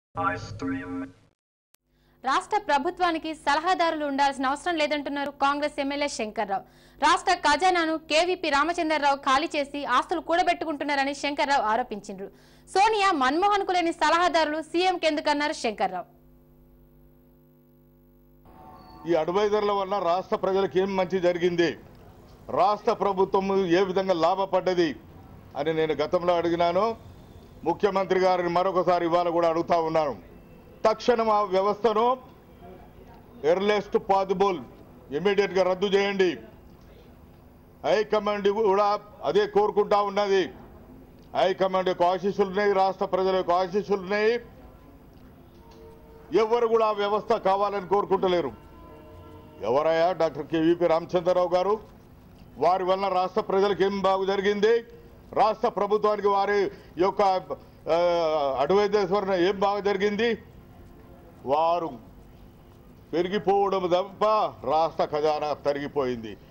రాష్ట్ర ప్రభుత్వానికి సలహాదారులు ఉండాల్సిన అవసరం లేదంటున్నారు కాంగ్రెస్ ఎమ్మెల్యే శంకర్రావు రాష్ట్ర ఖజానాను కేవీపీ రామచంద్రరావు ఖాళీ చేసి ఆస్తులు కూడబెట్టుకుంటున్నారని శంకర్రావు ఆరోపించారు సోనియా మన్మోహన్ కు లేని సలహాదారులు సీఎం కెందుకన్నారు శంకర్రావు ఈ అడ్వైజర్ల వల్ల రాష్ట్ర ప్రజలకు ఏం మంచి జరిగింది రాష్ట్ర ప్రభుత్వం ఏ విధంగా లాభపడ్డది అని నేను గతంలో అడిగినాను ముఖ్యమంత్రి గారిని మరొకసారి ఇవాళ కూడా అడుగుతా ఉన్నాను తక్షణం ఆ వ్యవస్థను ఎర్లెస్ట్ పాసిబుల్ ఇమీడియట్గా రద్దు చేయండి హైకమాండ్ కూడా అదే కోరుకుంటా ఉన్నది హైకమాండ్ యొక్క ఆశీస్సులు ఉన్నాయి రాష్ట్ర ప్రజల యొక్క ఆశీస్సులు ఉన్నాయి ఎవరు కూడా ఆ వ్యవస్థ కావాలని కోరుకుంటలేరు ఎవరయ్యా డాక్టర్ కేవీపీ రామచంద్రరావు గారు వారి వలన రాష్ట్ర ప్రజలకు ఏం బాగు జరిగింది రాష్ట్ర ప్రభుత్వానికి వారి యొక్క అడ్వైజర్స్ వలన ఏం బాగా జరిగింది వారు పెరిగిపోవడం తప్ప రాష్ట్ర ఖజానా తరిగిపోయింది